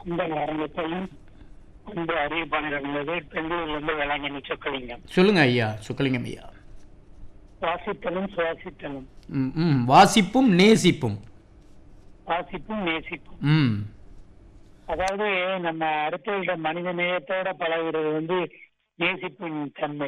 கும்பல் அரங்கத்தையும் அன்பு அறிவிப்பாளர் இருந்தது பெங்களூர்ல இருந்து வேளாங்கண்ணி சொக்கலிங்கம் சொல்லுங்க ஐயா சுக்கலிங்கம் ஐயா வாசித்தலும் சுவாசித்தலும் ம், ம் வாசிப்பும் நேசிப்பும் வாசிப்பும் நேசிப்பும் ம் அதாவது நம்ம அடுத்தவர்களிடம் மனித நேயத்தோட பழகுறது வந்து நேசிப்பின் தன்மை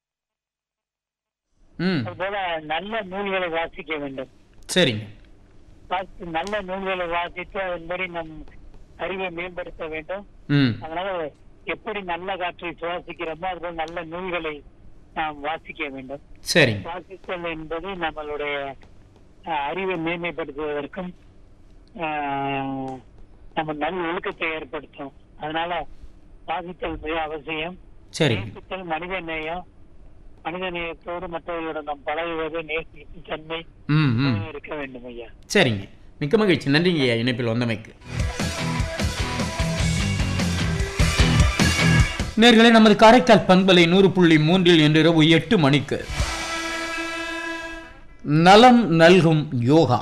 ம் அதுபோல நல்ல நூல்களை வாசிக்க வேண்டும் சரிங்க வாசி- நல்ல நூல்களை வாசித்து அதன்படி நம் அறிவை மேம்படுத்த வேண்டும் ம் அதனால எப்படி நல்ல காற்றை சுவாசிக்கிறோமோ அதுபோல் நல்ல நூல்களை நாம் வாசிக்க வேண்டும் சரிங்க வாசித்தல் என்பது நம்மளுடைய அஹ், அறிவை மேன்மைப்படுத்துவதற்கும் அஹ், நம்ம நல்ல ஒழுக்கத்தை ஏற்படுத்தும் அதனால வாசித்தல் மிக அவசியம் சரிங்க நேசித்தல் மனித நேயம் மனித நேயத்தோடு மற்றவர்களிடம் நாம் பழகுவது நேசிக்கும் தன்மை ம் ம் இருக்க வேண்டும் ஐயா சரிங்க மிக்க மகிழ்ச்சி நன்றிங்க ஐயா இணைப்பில் வந்தமைக்கு நேர்களே நமது காரைக்கால் பண்பலை நூறு புள்ளி மூன்றில் இன்று இரவு எட்டு மணிக்கு நலம் நல்கும் யோகா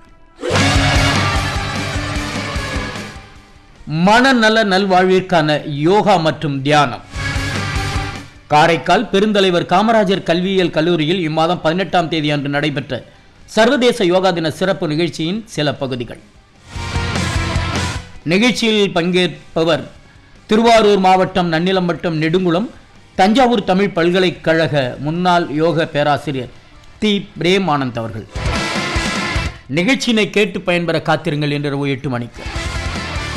மனநல நல்வாழ்விற்கான யோகா மற்றும் தியானம் காரைக்கால் பெருந்தலைவர் காமராஜர் கல்வியியல் கல்லூரியில் இம்மாதம் பதினெட்டாம் தேதி அன்று நடைபெற்ற சர்வதேச யோகா தின சிறப்பு நிகழ்ச்சியின் சில பகுதிகள் நிகழ்ச்சியில் பங்கேற்பவர் திருவாரூர் மாவட்டம் நன்னிலம்பட்டம் நெடுங்குளம் தஞ்சாவூர் தமிழ் பல்கலைக்கழக முன்னாள் யோக பேராசிரியர் தி பிரேம் ஆனந்த் அவர்கள் நிகழ்ச்சியினை கேட்டு பயன்பெற காத்திருங்கள் என்று இரவு எட்டு மணிக்கு